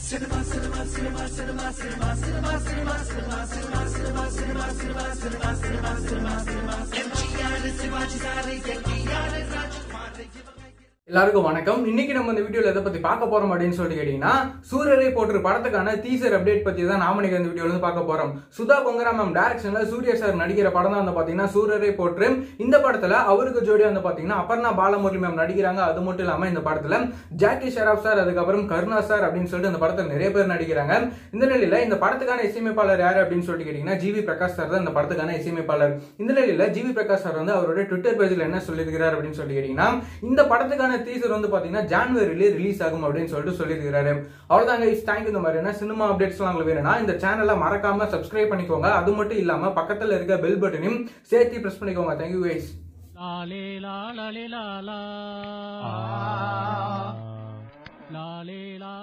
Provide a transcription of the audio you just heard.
எல்லாருக்கும் வணக்கம் இன்னைக்கு நம்ம இந்த வீடியோல எதை பத்தி பார்க்க போறோம் அப்படின்னு சொல்லி கேட்டீங்கன்னா சூரியரை போட்டு படத்துக்கான டீசர் அப்டேட் பத்தி தான் நாம இன்னைக்கு இந்த வீடியோல இருந்து பார்க்க போறோம் சுதா பொங்கரா மேம் டைரக்ஷன்ல சூர்யா சார் நடிக்கிற படம் தான் வந்து பாத்தீங்கன்னா சூரியரை போட்டு இந்த படத்துல அவருக்கு ஜோடியா வந்து பாத்தீங்கன்னா அபர்ணா பாலமுரளி மேம் நடிக்கிறாங்க அது மட்டும் இல்லாம இந்த படத்துல ஜாக்கி ஷெராப் சார் அதுக்கப்புறம் கருணா சார் அப்படின்னு சொல்லிட்டு இந்த படத்துல நிறைய பேர் நடிக்கிறாங்க இந்த நிலையில இந்த படத்துக்கான இசையமைப்பாளர் யாரு அப்படின்னு சொல்லிட்டு கேட்டீங்கன்னா ஜிவி பிரகாஷ் சார் தான் இந்த படத்துக்கான இசையமைப்பாளர் இந்த நிலையில ஜிவி பிரகாஷ் சார் வந்து அவரோட ட்விட்டர் பேஜ்ல என்ன சொல்லியிருக்கிறார் அப்படின்னு சொல்லி கேட்டீங்கன்னா இந்த படத்துக்கான டீசர் வந்து பாத்தீங்கன்னா ஜான்வரியிலே ரிலீஸ் ஆகும் அப்படின்னு சொல்லிட்டு சொல்லியிருக்கிறாரு அவ்வளவுதாங்க இஸ் தேங்க் இந்த மாதிரியான சினிமா அப்டேட்ஸ் எல்லாம் உங்களுக்கு வேணும்னா இந்த சேனலை மறக்காம சப்ஸ்கிரைப் பண்ணிக்கோங்க அது மட்டும் இல்லாம பக்கத்துல இருக்க பெல் பட்டனையும் சேர்த்து பிரஸ் பண்ணிக்கோங்க தேங்க்யூ கைஸ் லாலே லாலே லாலா லாலே லா